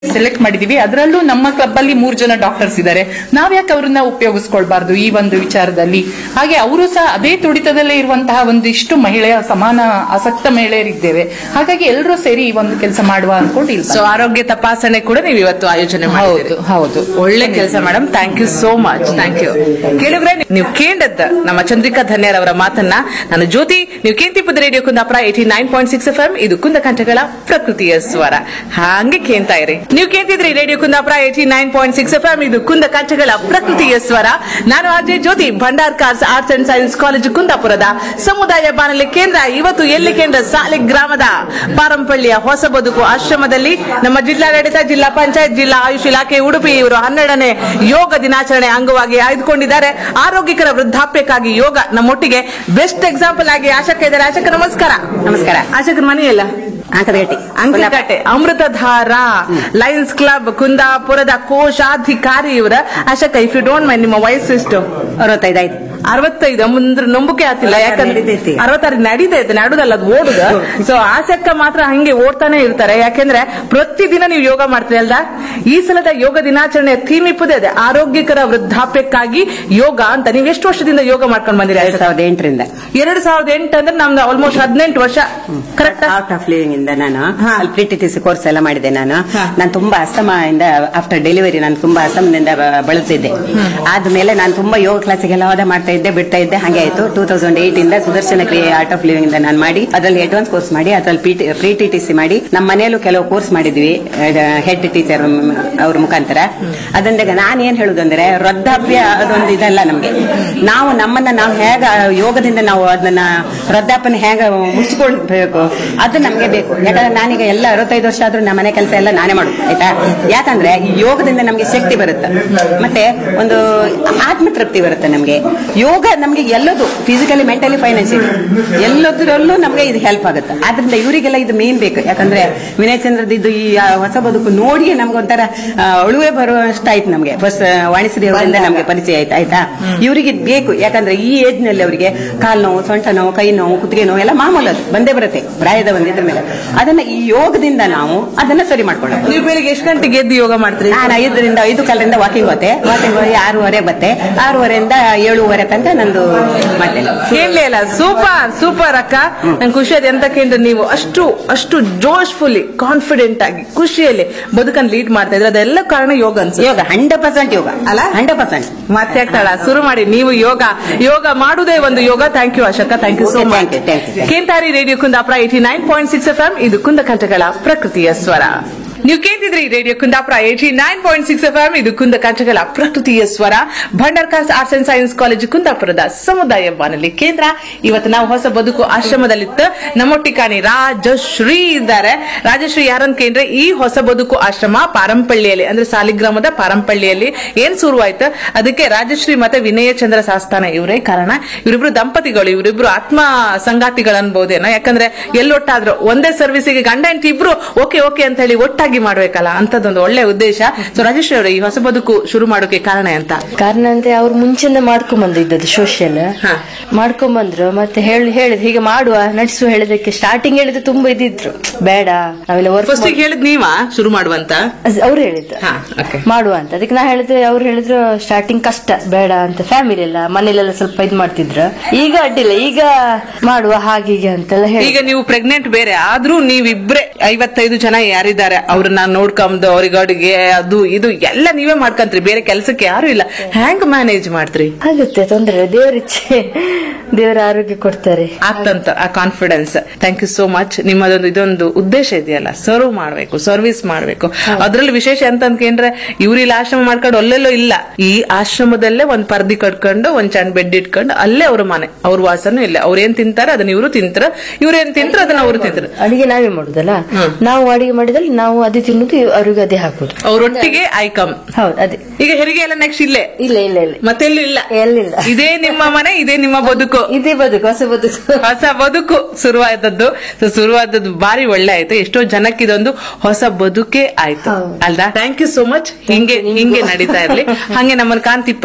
Select ಮಾಡಿದೀವಿ ಅದರಲ್ಲೂ ನಮ್ಮ ಕ್ಲಬ್ ಅಲ್ಲಿ ಮೂರ್ ಜನ ಡಾಕ್ಟರ್ಸ್ ಇದ್ದಾರೆ ನಾವ್ಯಾಕೆ ಅವ್ರನ್ನ ಉಪಯೋಗಿಸ್ಕೊಳ್ಬಾರ್ದು ಈ ಒಂದು ವಿಚಾರದಲ್ಲಿ ಹಾಗೆ ಅವರು ಸಹ ಅದೇ ತುಡಿತದಲ್ಲೇ ಇರುವಂತಹ ಒಂದಿಷ್ಟು ಮಹಿಳೆಯ ಸಮಾನ ಆಸಕ್ತ ಮಹಿಳೆಯರಿದ್ದೇವೆ ಹಾಗಾಗಿ ಎಲ್ಲರೂ ಸೇರಿ ಈ ಒಂದು ಕೆಲಸ ಮಾಡುವ ಅನ್ಕೊಂಡು ಇಲ್ಲಿ ಸೊ ಆರೋಗ್ಯ ತಪಾಸಣೆ ಕೂಡ ನೀವು ಇವತ್ತು ಆಯೋಜನೆ ಮಾಡಿದ್ದೀರಿ ಹೌದು ಹೌದು ಒಳ್ಳೆ ಕೆಲಸ madam thank you so much thank you ಕೇಳಿದ್ರೆ ನೀವು ಕೇಂಡದ್ದ ನಮ್ಮ ಚಂದ್ರಿಕಾ ಧನ್ಯರ್ ಅವರ ಮಾತನ್ನ ನಾನು ಜ್ಯೋತಿ ನೀವು ಕೇಂತಿಪದ radio Kundapura eighty nine point six F M ಇದು ಕುಂದ ಕಂಠಗಳ ಪ್ರಕೃತಿಯ ಸ್ವರ ಹಾಗೆ ಕೇಳ್ತಾ ಇರಿ ನೀವು ಕೇಳ್ತಿದ್ರಿ radio Kundapura eighty nine point six F M ಇದು ಕುಂದ ಕಂಠಗಳ ಪ್ರಕೃತಿಯ ಸ್ವರ ನಾನು RJ Jyothi Bhandarkars arts and science college ಕುಂದಾಪುರದ ಸಮುದಾಯ ಬಾನುಲಿ ಕೇಂದ್ರ ಇವತ್ತು ಎಲ್ಲಿ ಕೇಂದ್ರ ಸಾಲಿ ಗ್ರಾಮದ ಪಾರಂಪಳ್ಳಿಯ ಹೊಸ ಬದುಕು ಆಶ್ರಮದಲ್ಲಿ ನಮ್ಮ ಜಿಲ್ಲಾಡಳಿತ ಜಿಲ್ಲಾ ಪಂಚಾಯತ್ ಜಿಲ್ಲಾ ಆಯುಷ್ ಇಲಾಖೆ ಉಡುಪಿ ಇವರು ಹನ್ನೆರಡನೇ ಯೋಗ ದಿನಾಚರಣೆ ಅಂಗವಾಗಿ ಆಯ್ದುಕೊಂಡಿದ್ದಾರೆ ಆರೋಗ್ಯಕರ ವೃದ್ಧಾಪ್ಯಕ್ಕಾಗಿ ಯೋಗ ನಮ್ಮೊಟ್ಟಿಗೆ ಬೆಸ್ಟ್ ಎಕ್ಸಾಂಪಲ್ ಆಗಿ ಆಶಕ ಇದ್ದಾರೆ ಆಶಕ ನಮಸ್ಕಾರ ನಮಸ್ಕಾರ. ಆಶಕರ ಮನೆಯಲ್ಲ ಅಂಕದಗಟ್ಟಿ ಅಂಕಗಟ್ಟೆ ಅಮೃತಧಾರ ಲಯನ್ಸ್ ಕ್ಲಬ್ ಕುಂದಾಪುರದ ಕೋಶಾಧಿಕಾರಿ ಇವರ ಆಶಕ ಇಫ್ ಯು ಡೋಂಟ್ ಮೈಂಡ್ ನಿಮ್ಮ ವಯಸ್ಸು ಎಷ್ಟು ಅರವತ್ತೈದು ಆಯ್ತು ಅರವತ್ತೈದು ಅಂದ್ರೆ ನಂಬಿಕೆ ಆಗ್ತಿಲ್ಲ ಯಾಕಂದ್ರೆ ನಡೀತೈತಿ. ಅರವತ್ತಾರು ನಡೀತೈತೆ ನಡುದಲ್ಲ ಅದು ಓಡುದ ಸೊ ಆಸಕ್ತ ಮಾತ್ರ ಹಂಗೆ ಓಡ್ತಾನೆ ಇರ್ತಾರೆ ಯಾಕೆಂದ್ರೆ ಪ್ರತಿದಿನ ನೀವು ಯೋಗ ಮಾಡ್ತೀರಿ ಅಲ್ದ ಈ ಸಲದ ಯೋಗ ದಿನಾಚರಣೆಯ ಥೀಮ್ ಇಪ್ಪದೇ ಇದೆ ಆರೋಗ್ಯಕರ ವೃದ್ಧಾಪ್ಯಕ್ಕಾಗಿ ಯೋಗ ಅಂತ ನೀವು ಎಷ್ಟು ವರ್ಷದಿಂದ ಯೋಗ ಮಾಡ್ಕೊಂಡು ಬಂದಿರಿ ಎರಡ್ ಸಾವಿರದ ಎಂಟರಿಂದ ಎರಡ್ ಸಾವಿರದ ಎಂಟು ಅಂದ್ರೆ ನಮ್ದು ಆಲ್ಮೋಸ್ಟ್ ಹದಿನೆಂಟು ವರ್ಷ ಕರೆಕ್ಟ್ ಔಟ್ ಆಫ್ ಲಿವಿಂಗ್ ಇಂದ ನಾನು ಹಾ. ಅಲ್ಲಿ ಪ್ರಿಟಿಟಿಸಿ ಕೋರ್ಸ್ ಎಲ್ಲ ಮಾಡಿದೆ ನಾನು ಹಾ. ನಾನು ತುಂಬಾ ಅಸ್ತಮದಿಂದ ಆಫ್ಟರ್ ಡೆಲಿವರಿ ನಾನು ತುಂಬಾ ಅಸ್ತಮದಿಂದ ಬ- ಬಳಲ್ತಿದ್ದೆ ಆದ್ಮೇಲೆ ನಾನು ತುಂಬಾ ಯೋಗ ಕ್ಲಾಸಿಗೆಲ್ಲ ಹೋದ ಮಾಡ್ತಾ ಇದ್ದೆ ಬಿಡ್ತಾ ಇದ್ದೆ ಹಾಗೆ ಆಯ್ತು ಟೂ ತೌಸಂಡ್ ಏಟ್ ಇಂದ ಸುದರ್ಶನ ಕ್ರಿಯೆ ಆರ್ಟ್ ಆಫ್ ಲಿವಿಂಗ್ ಇಂದ ನಾನು ಮಾಡಿ ಅದರಲ್ಲಿ ಅಡ್ವಾನ್ಸ್ ಕೋರ್ಸ್ ಮಾಡಿ ಅದ್ರಲ್ಲಿ ಪ್ರಿ ಟಿ ಟಿ ಸಿ ಮಾಡಿ ನಮ್ಮ ಮನೆಯಲ್ಲೂ ಕೆಲವು ಕೋರ್ಸ್ ಮಾಡಿದ್ವಿ ಹೆಡ್ ಟೀಚರ್ ಅವ್ರ ಮುಖಾಂತರ ಅದರಿಂದ ನಾನು ಏನ್ ಹೇಳುದಂದ್ರೆ ವೃದ್ಧಾಪ್ಯ ಅದೊಂದು ಇದಲ್ಲ ನಮ್ಗೆ ನಾವು ನಮ್ಮನ್ನ ನಾವು ಹೇಗ ಯೋಗದಿಂದ ನಾವು ಅದನ್ನ ವೃದ್ಧಾಪ್ಯನ ಹೇಗ ಮುಗಿಸ್ಕೊಳ್ಬೇಕು ಅದು ನಮ್ಗೆ ಬೇಕು ಯಾಕಂದ್ರೆ ನಾನೀಗ ಎಲ್ಲ ಅರವತ್ತೈದು ವರ್ಷ ಆದ್ರೂ ನಮ್ಮ ಮನೆ ಕೆಲಸ ಎಲ್ಲ ನಾನೇ ಮಾಡುದು ಆಯ್ತಾ ಯಾಕಂದ್ರೆ ಈ ಯೋಗದಿಂದ ನಮ್ಗೆ ಶಕ್ತಿ ಬರುತ್ತೆ ಮತ್ತೆ ಒಂದು ಆತ್ಮ ತೃಪ್ತಿ ಬರುತ್ತೆ ನಮ್ಗೆ ಯೋಗ ನಮ್ಗೆ ಎಲ್ಲದು ಫಿಸಿಕಲಿ ಮೆಂಟಲಿ ಫೈನಾನ್ಷಿಯಲಿ ಎಲ್ಲದರಲ್ಲೂ ನಮ್ಗೆ ಇದು ಹೆಲ್ಪ್ ಆಗುತ್ತೆ ಆದ್ರಿಂದ ಇವರಿಗೆಲ್ಲ ಇದು ಮೇನ್ ಬೇಕು ಯಾಕಂದ್ರೆ ವಿನಯ್ ಚಂದ್ರದ್ದು ಇದು ಈ ಆ, ಹೊಸ ಬದುಕು ನೋಡಿ ನಮ್ಗೆ ಒಂಥರ ಆ, ಅಳುವೆ ಬರುವಷ್ಟಾಯ್ತು ನಮ್ಗೆ ಫಸ್ಟ್ ವಾಣಿಶ್ರೀ ಅವರಿಂದ ನಮ್ಗೆ ಪರಿಚಯ ಆಯ್ತು ಆಯ್ತಾ ಇವರಿಗೆ ಇದು ಬೇಕು ಯಾಕಂದ್ರೆ ಈ ಏಜ್ ನಲ್ಲಿ ಅವರಿಗೆ ಕಾಲ್ ನೋವು ಸೊಂಟ ನೋವು ಕೈ ನೋವು ಕುತ್ತಿಗೆ ನೋವು ಎಲ್ಲ ಮಾಮೂಲು ಅದು ಬಂದೇ ಬರುತ್ತೆ ಪ್ರಾಯದ ಬಂದಿದ್ರ ಮೇಲೆ ಅದನ್ನ ಈ ಯೋಗದಿಂದ ನಾವು ಅದನ್ನ ಸರಿ ಮಾಡ್ಕೊಳ್ಳೋದು ನೀವು ಬೆಳಿಗ್ಗೆ ಎಷ್ಟು ಗಂಟೆಗೆ ಎದ್ದು ಯೋಗ ಮಾಡ್ತೀರಿ ನಾನು ಐದರಿಂದ ಐದು ಕಾಲರಿಂದ ವಾಕಿಂಗ್ ಹೋತೆ ವಾಕಿಂಗ್ ಹೋಗಿ ಆರೂವರೆ ಬತ್ತೆ ಆರೂವರೆಯಿಂದ ಏಳುವರೆ ತನಕ ನಂದು ಮಾಡ್ತೇನೆ ಕೇಳಲೇ ಇಲ್ಲ ಸೂಪರ್ ಸೂಪರ್ ಅಕ್ಕ ನಂಗೆ ಖುಷಿ ಆದ ಎಂತ ಕೇಂದ್ರ ನೀವು ಅಷ್ಟು ಅಷ್ಟು ಜೋಶ್ಫುಲಿ ಕಾನ್ಫಿಡೆಂಟ್ ಆಗಿ ಖುಷಿಯಲ್ಲಿ ಬದುಕನ್ನು ಲೀಡ್ ಮಾಡ್ತಾ ಇದ್ರೆ ಅದೆಲ್ಲ ಕಾರಣ ಯೋಗ ಅನ್ಸುತ್ತೆ ಯೋಗ ಹಂಡ್ರೆಡ್ ಪರ್ಸೆಂಟ್ ಯೋಗ ಅಲ್ಲ? ಹಂಡ್ರೆಡ್ ಪರ್ಸೆಂಟ್ ಮತ್ತೆ ಆಗ್ತಾಳ ಶುರು ಮಾಡಿ ನೀವು ಯೋಗ ಯೋಗ ಮಾಡುವುದೇ ಒಂದು yoga thank you Ashoka thank you so Okay, much thank you, thank you, thank you. ಕೇಂತಾರಿ radio Kundapura eighty nine point six F M ಇದು ಕುಂದಕಂಠಗಳ ಪ್ರಕೃತಿಯ ಸ್ವರ ನೀವು ಕೇಳ್ತಿದ್ರಿ radio Kundapura eighty nine point six F M ಇದು ಕುಂದಕಂಠಗಳ ಪ್ರಕೃತಿಯ ಸ್ವರ Bhandarkars arts and science college ಕುಂದಾಪುರದ ಸಮುದಾಯ ಬಾನುಲಿ ಕೇಂದ್ರ ಇವತ್ತು ನಾವು ಹೊಸ ಬದುಕು ಆಶ್ರಮದಲ್ಲಿತ್ತು ನಮ್ಮೊಟ್ಟಿ ಕಾಣಿ ರಾಜಶ್ರೀ ಇದ್ದಾರೆ ರಾಜಶ್ರೀ ಯಾರಂತ ಕೇಂದ್ರೆ ಈ ಹೊಸ ಬದುಕು ಆಶ್ರಮ ಪಾರಂಪಳ್ಳಿಯಲ್ಲಿ ಅಂದ್ರೆ ಸಾಲಿಗ್ರಾಮದ ಪಾರಂಪಳ್ಳಿಯಲ್ಲಿ ಏನ್ ಶುರುವಾಯ್ತು ಅದಕ್ಕೆ ರಾಜಶ್ರೀ ಮತ್ತೆ ವಿನಯ ಚಂದ್ರ ಸಾಸ್ತಾನ ಇವರೇ ಕಾರಣ ಇವರಿಬ್ರು ದಂಪತಿಗಳು ಇವರಿಬ್ರು ಆತ್ಮ ಸಂಗಾತಿಗಳು ಅನ್ಬಹುದೇನೋ ಯಾಕಂದ್ರೆ ಎಲ್ಲೊಟ್ಟಾದ್ರು ಒಂದೇ ಸರ್ವಿಸಿಗೆ ಗಂಡ ಹೆಂಡತಿ ಇಬ್ರು ಓಕೆ ಓಕೆ ಅಂತ ಹೇಳಿ ಒಟ್ಟಾಗಿ ಮಾಡ್ಬೇಕಲ್ಲ ಅಂತದೊಂದು ಒಳ್ಳೆ ಉದ್ದೇಶ ಸೊ ರಾಜಶ್ರೀ ಅವರು ಈ ಹೊಸ ಬದುಕು ಶುರು ಮಾಡೋಕೆ ಕಾರಣ ಅಂತ ಕಾರಣ ಅಂದ್ರೆ ಅವ್ರು ಮುಂಚೆಯಿಂದ ಮಾಡ್ಕೊಂಡ್ ಬಂದಿದ್ದದು ಸೋಷಿಯಲ್ ಹಾ. ಮಾಡ್ಕೊಂಡ್ ಬಂದ್ರು ಮತ್ತೆ ಹೇಳಿ ಹೇಳಿದ್ ಹೀಗೆ ಮಾಡುವ ನಡೆಸು ಹೇಳಿದಕ್ಕೆ ಸ್ಟಾರ್ಟಿಂಗ್ ಹೇಳಿದ್ರೆ ತುಂಬಾ ಇದಿದ್ರು ಬೇಡ ನಾವೆಲ್ಲ ಫಸ್ಟ್ ವರ್ಕ್ ಹೇಳಿದ್ ನೀವಾ ಶುರು ಮಾಡುವಂತ ಅವ್ರು ಹೇಳಿದ್ರು ಹಾ, okay. ಮಾಡುವ ಅಂತ ಅದಕ್ಕೆ ನಾ ಹೇಳಿದ್ರೆ ಅವ್ರು ಹೇಳಿದ್ರು ಸ್ಟಾರ್ಟಿಂಗ್ ಕಷ್ಟ ಬೇಡ ಅಂತ ಫ್ಯಾಮಿಲಿ ಎಲ್ಲ ಮನೇಲೆಲ್ಲ ಸ್ವಲ್ಪ ಇದ್ ಮಾಡ್ತಿದ್ರು ಈಗ ಅಡ್ಡಿಲ್ಲ ಈಗ ಮಾಡುವ ಹಾಗೆ ಹೀಗೆ ಅಂತೆಲ್ಲ ಹೇಳಿ ಈಗ ನೀವು ಪ್ರೆಗ್ನೆಂಟ್ ಬೇರೆ ಆದ್ರೂ ನೀವಿಬ್ರೆ ಐವತ್ತೈದು ಜನ ಯಾರಿದ್ದಾರೆ ಅವ್ರನ್ನ ನೋಡ್ಕೊಂಬುದು ಅವ್ರಿಗೆ ಅಡುಗೆ ಅದು ಇದು ಎಲ್ಲ ನೀವೇ ಮಾಡ್ಕಂತ್ರಿ ಬೇರೆ ಕೆಲಸಕ್ಕೆ ಯಾರು ಇಲ್ಲ ಹ್ಯಾಂಗ್ ಮ್ಯಾನೇಜ್ ಮಾಡ್ತ್ರಿ ಆಗುತ್ತೆ ತೊಂದ್ರೆ ಇಲ್ಲ. ದೇವ್ರ ಇಚ್ಛೆ ದೇವರ ಆರೋಗ್ಯ ಕೊಡ್ತಾರೆ ಆಗ್ತಂತ ಆ confidence thank you so much ನಿಮ್ಮದೊಂದು ಇದೊಂದು ಉದ್ದೇಶ ಇದೆಯಲ್ಲ ಸರ್ವ್ ಮಾಡ್ಬೇಕು ಸರ್ವಿಸ್ ಮಾಡ್ಬೇಕು ಅದ್ರಲ್ಲಿ ವಿಶೇಷ ಎಂತ ಅಂದ್ಕೊಂಡ್ರೆ ಇವ್ರು ಇಲ್ಲಿ ಆಶ್ರಮ ಮಾಡ್ಕೊಂಡು ಅಲ್ಲೆಲ್ಲೋ ಇಲ್ಲ ಈ ಆಶ್ರಮದಲ್ಲೇ ಒಂದ್ ಪರ್ದಿ ಕಟ್ಕೊಂಡು ಒಂದ್ ಚಂದ್ ಬೆಡ್ ಇಟ್ಕೊಂಡು ಅಲ್ಲೇ ಅವ್ರ ಮನೆ ಅವ್ರ ವಾಸನೂ ಇಲ್ಲ ಅವ್ರ ಏನ್ ತಿಂತಾರೆ ಅದನ್ನ ಇವರು ತಿಂತಾರ ಇವ್ರೇನ್ ತಿಂತಾರ ಅದನ್ನ ಅವ್ರು ತಿಂತಾರ ಅಡಿಗೆ ನಾವೇ ಮಾಡುದಲ್ಲ ನಾವು ಅಡಿಗೆ ಮಾಡಿದಲ್ಲಿ ನಾವು ಅದೇ ತಿನ್ನುದು ಅವ್ರಿಗೆ ಅದೇ ಹಾಕುದು ಅವ್ರೊಟ್ಟಿಗೆ ಐಕಮ್ ಹೌದು ಅದೇ ಈಗ ಹೆರಿಗೆ ಎಲ್ಲ ನೆಕ್ಸ್ಟ್ ಇಲ್ಲೇ ಇಲ್ಲ ಇಲ್ಲ ಇಲ್ಲ ಮತ್ತೆಲ್ಲೂ ಇಲ್ಲ ಎಲ್ಲಿಲ್ಲ ಇದೇ ನಿಮ್ಮ ಮನೆ ಇದೇ ನಿಮ್ಮ ಬದುಕು ಇದೇ ಬದುಕು ಹೊಸ ಬದುಕು ಹೊಸ ಬದುಕು ಶುರುವಾದದ್ದು So, ಶುರುವಾದದ್ದು ಬಾರಿ ಒಳ್ಳೆ ಆಯ್ತು ಎಷ್ಟೋ ಜನಕ್ಕೆ ಇದೊಂದು ಹೊಸ ಬದುಕೇ ಆಯ್ತು ಹೌದು. ಅಲ್ದಾ ಥ್ಯಾಂಕ್ ಯು ಸೋ ಮಚ್ ಹಿಂಗೆ ಹಿಂಗೆ ನಡೀತಾ ಇರ್ಲಿ ಹಂಗೆ ನಮ್ಮನ್ನ ಕಾಂತಿಪ್ಪರ್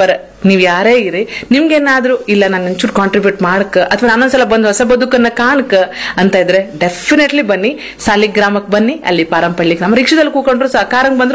ನೀವ್ ಯಾರೇ ಇರಿ ನಿಮ್ಗೇನಾದ್ರೂ ಇಲ್ಲ ನಾನು ಒಂಚೂರು ಕಾಂಟ್ರಿಬ್ಯೂಟ್ ಮಾಡಕ್ ಅಥವಾ ನಾನೊಂದ್ಸಲ ಬಂದು ಹೊಸ ಬದುಕನ್ನ ಕಾಣಕ ಅಂತ ಇದ್ರೆ ಡೆಫಿನೆಟ್ಲಿ ಬನ್ನಿ ಸಾಲಿಗ್ರಾಮಕ್ಕೆ ಬನ್ನಿ ಅಲ್ಲಿ ಪಾರಂಪಳ್ಳಿ ಗ್ರಾಮ ರಿಕ್ಷಾದಲ್ಲಿ ಕೂಕೊಂಡ್ರು ಸಾಕಾರಂಗ್ ಬಂದ್ರು